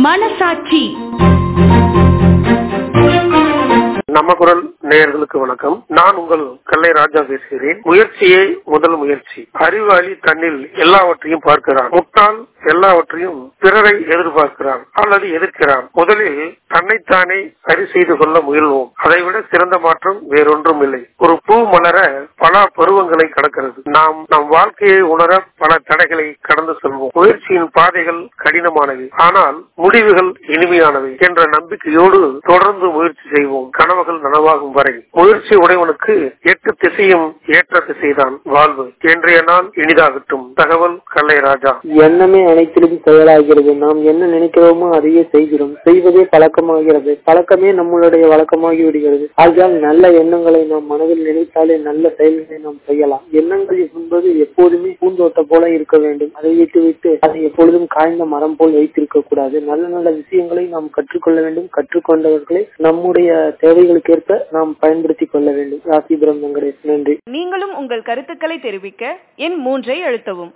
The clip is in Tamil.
மனசாட்சி நம்ம குரல் நேயர்களுக்கு வணக்கம் நான் உங்கள் கல்லை ராஜா பேசுகிறேன் முயற்சியே முதல் முயற்சி அறிவாளி தன்னில் எல்லாவற்றையும் பார்க்கிறான் முட்டாள் எல்லாவற்றையும் பிறரை எதிர்பார்க்கிறான் அல்லது எதிர்க்கிறான் முதலில் தன்னைத்தானே சரி செய்து கொள்ள முயல்வோம் அதைவிட சிறந்த மாற்றம் வேறொன்றும் இல்லை ஒரு பூ மலர பல பருவங்களை கடக்கிறது நாம் நம் வாழ்க்கையை உணர பல தடைகளை கடந்து செல்வோம் முயற்சியின் பாதைகள் கடினமானவை ஆனால் முடிவுகள் இனிமையானவை என்ற நம்பிக்கையோடு தொடர்ந்து முயற்சி செய்வோம் கனவுகள் நனவாகும் வரை முயற்சி உடையவனுக்கு எட்டு திசையும் ஏற்ற திசைதான் வாழ்வு இன்றைய நாள் இனிதாகட்டும் தகவல் கல்லை ராஜா எண்ணமே அனைத்திலும் செயலாகிறது நாம் என்ன நினைக்கிறோமோ அதையே செய்கிறோம் செய்வதே பழக்கமாகிறது பழக்கமே நம்மளுடைய வழக்கமாகி விடுகிறது ஆகையால் நல்ல எண்ணங்களை நாம் மனதில் நினைத்தாலே நல்ல செயல்களை நாம் செய்யலாம் எண்ணங்கள் என்பது எப்போதுமே பூந்தோட்டம் போல இருக்க வேண்டும் அதை விட்டு விட்டு அதை எப்பொழுதும் காய்ந்த மரம் போல் வைத்திருக்க கூடாது நல்ல நல்ல விஷயங்களை நாம் கற்றுக்கொள்ள வேண்டும் கற்றுக்கொண்டவர்களை நம்முடைய தேவைகளுக்கேற்ப நாம் பயன்படுத்திக் கொள்ள வேண்டும் ராசிபுரம் வெங்கடேஷ் நன்றி நீங்களும் உங்கள் கருத்துக்களை தெரிவிக்க எண் மூன்றை அழுத்தவும்